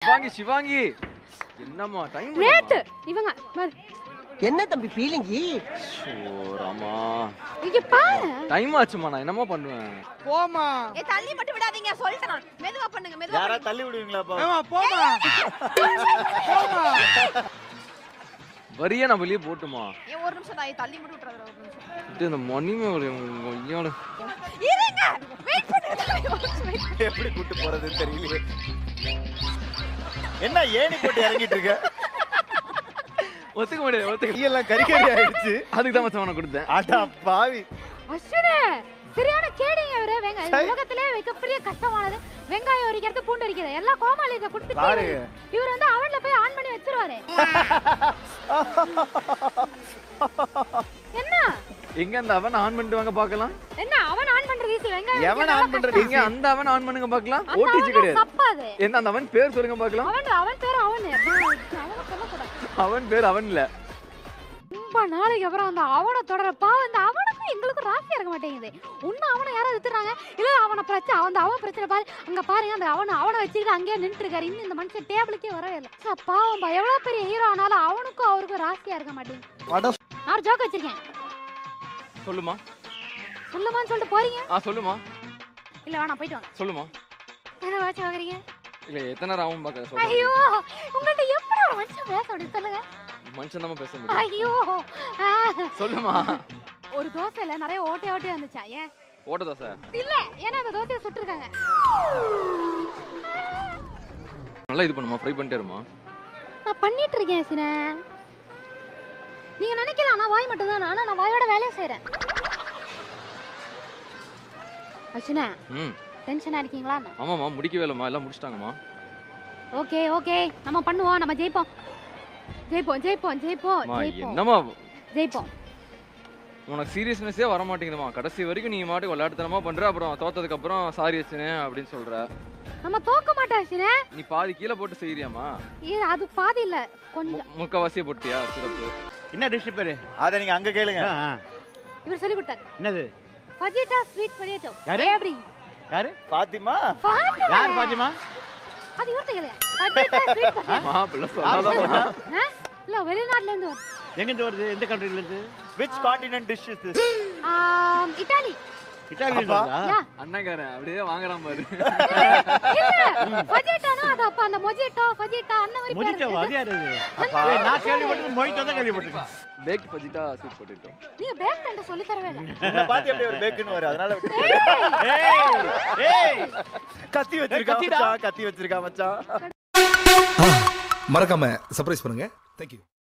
சிவாங்கி சிவாங்கி என்னம்மா டைம் நேத்து இவங்க பாரு. என்ன தம்பி ஃபீலிங்கி ராமா இங்க பாரு டைம் ஆச்சுமா நான் என்னம்மா பண்ணுவேன் போமா ஏ தள்ளி மட்டும் விடாதீங்க சொல்லிட்டேன் நான். மெதுவா பண்ணுங்க மெதுவா யாரா தள்ளி விடுவீங்களாப்பா ஏமா போமா போமா வரியா நான் வெளியே போட்டுமா பண்ணுங்க. ஏ ஒரு நிமிஷம் தான் ஏ, தள்ளி மட்டும் விட்டுறாத ஒரு நிமிஷம் இது இந்த மணிமே ஒரு ஐயோட இருங்க வெயிட் பண்ணுங்க ஒரு நிமிஷம் wait பண்ணுங்க. எப்படி கூட்டு போறதுன்னு தெரியலையே என்ன ஏணி போட்டு இறங்கிட்டு இருக்க ஒத்துக்க முடியாது ஒத்துக்க கையெல்லாம் கறிக்கறி ஆயிடுச்சு அதுக்கு தான் மச்சான் உனக்கு கொடுத்தேன் அடா பாவி அஸ்வினே சரியான கேடிங்க இவரு வெங்காயம் சை. உலகத்திலே மிகப்பெரிய கஷ்டமானது வெங்காயம் உரிக்கிறது பூண்டு உரிக்கிறது எல்லாம் கோமாளி இதை கொடுத்துட்டு பாருங்க. இவர் வந்து அவன்ல போய் ஆன் பண்ணி வச்சிருவாரு என்ன எங்க அந்த அவன் ஆன் பண்ணிட்டு வாங்க பார்க்கலாம் என்ன அவன் ஆன் பண்றது ஈஸி வெங்காயம் எவன் உரிக்கிறது ஆன் பண்றது எங்க அந்த அவன் ஆன் பண்ணுங்க பார்க்கலாம் அந்த ஓடிச்சு அவன் கிடையாது தப்பாது என்ன அந்த அவன் பேர் சொல்லுங்க பார்க்கலாம் அவன் அவன் பேர் அவனு அவனை சொல்லக்கூடாது அவன் பேர் அவன் இல்ல ரொம்ப நாளைக்கு அப்புறம் அந்த அவனை தொடர பாவம் அந்த அவனுக்கும் எங்களுக்கும் ராசியா இருக்க மாட்டேங்குது ஒன்னும் அவனை யாராவது எடுத்துறாங்க இல்ல அவனை பிரச்சனை அவன் அவன் பிரச்சனை பாரு அங்க பாருங்க அந்த அவனை அவனை வச்சுக்கிட்டு அங்கேயே நின்று இருக்காரு இன்னும் இந்த மனுஷன் டேபிளுக்கே வரவே இல்லை சா, பாவம் பா எவ்வளவு பெரிய ஹீரோ ஆனாலும் அவனுக்கும் அவருக்கும் ராசியா இருக்க மாட்டேங்குது வட நான் ஜோக் வச்சிருக்கேன் சொல்லுமா சொல்லுமான்னு சொல்லிட்டு போறீங்க ஆ சொல்லுமா இல்ல வேணாம் போயிட்டு வாங்க சொல்லுமா என்ன வாட்சி வாங்குறீங்க இல்ல எத்தனை நேரம் ஆகும் பார்க்க சொல்லுங்க ஐயோ உங்கள்ட்ட எப்படி ஒரு மனுஷன் பேச முடியும் சொல்லுங்க மனுஷன் தான் பேச முடியும் ஐயோ ஆ, சொல்லுமா ஒரு தோசையில நிறைய ஓட்டை ஓட்டை வந்துச்சா ஏன் ஓட்ட தோசை இல்ல ஏன்னா அந்த தோசையை சுட்டுருக்காங்க நல்லா இது பண்ணுமா ஃப்ரை பண்ணிட்டே இருமா நான் பண்ணிட்டு இருக்கேன் சின நீங்க நினைக்கலாம் நான் வாய் மட்டும் தான் ஆனா நான் வாயோட வேலையை செய்றேன் அச்சுனா ம் டென்ஷனா இருக்கீங்களா ஆமாம்மா முடிக்கவே இல்லைம்மா எல்லாம் முடிச்சிட்டாங்கம்மா ஓகே ஓகே நம்ம பண்ணுவோம் நம்ம ஜெயிப்போம் ஜெயிப்போம் ஜெயிப்போம் ஜெயிப்போம் அம்மா ஜெயிப்போம் என்னம்மா ஜெயிப்போம் உனக்கு சீரியஸ்னஸே வர மாட்டேங்குதுமா கடைசி வரைக்கும் நீ மாட்டுக்கு விளையாட்டுத்தனமா பண்ற அப்புறம் தோத்ததுக்கு அப்புறம் சாரி வச்சுனே அப்படின்னு சொல்ற நம்ம தோக்க மாட்டோம் அச்சுனா நீ பாதி கீழே போட்டு செய்யறியாமா இது அது பாதி இல்ல கொஞ்சம் முக்கவாசியே போட்டியா சிறப்பு என்ன டிஷ் பேரு அத நீங்க அங்க கேளுங்க ஆ, ஆ. இவர் சொல்லி கொடுத்தாரு என்னது ஃபஜிட்டா ஸ்வீட் பொட்டேட்டோ யாரு? எப்படி யாரு பாத்திமா யார் பாத்திமா அது இவர்ட்ட கேளுங்க ஃபஜிட்டா ஸ்வீட் பொட்டேட்டோ மாப்பிள்ள சொல்லாதான் இல்ல வெளிநாட்டுல இருந்து வருது எங்க இருந்து வருது எந்த கண்ட்ரில இருந்து விச் கான்டினென்ட் டிஷ் இஸ் ஆம், இட்டாலி இட்டாலியில அப்பா. இருந்தா யா அண்ணங்காரன் அப்படியே வாங்குறான் பாரு இல்ல ஃபஜிட்டானா அது அப்ப அந்த மொஜிட்டோ ஃபஜிட்டா அந்த மாதிரி பேர் மொஜிட்டோவா இருக்கு. அது யாரு அது? ஏய், நான் கேள்விப்பட்டது மொஜிட்டோ தான் கேள்விப்பட்டிருக்கேன் பேக் பஜிட்டா ஸ்வீட் போட்டுட்டோம் நீங்க பேக் பண்ண சொல்லி தரவே இல்ல உன்னை பார்த்து எப்படி ஒரு பேக்குன்னு வரும் அதனால விட்டு- ஏய் ஏய் கத்தி வச்சிருக்கா கத்திடா. மச்சான் கத்தி வச்சிருக்கா மச்சான் மறக்காம சர்ப்ரைஸ் பண்ணுங்க தேங்க்யூ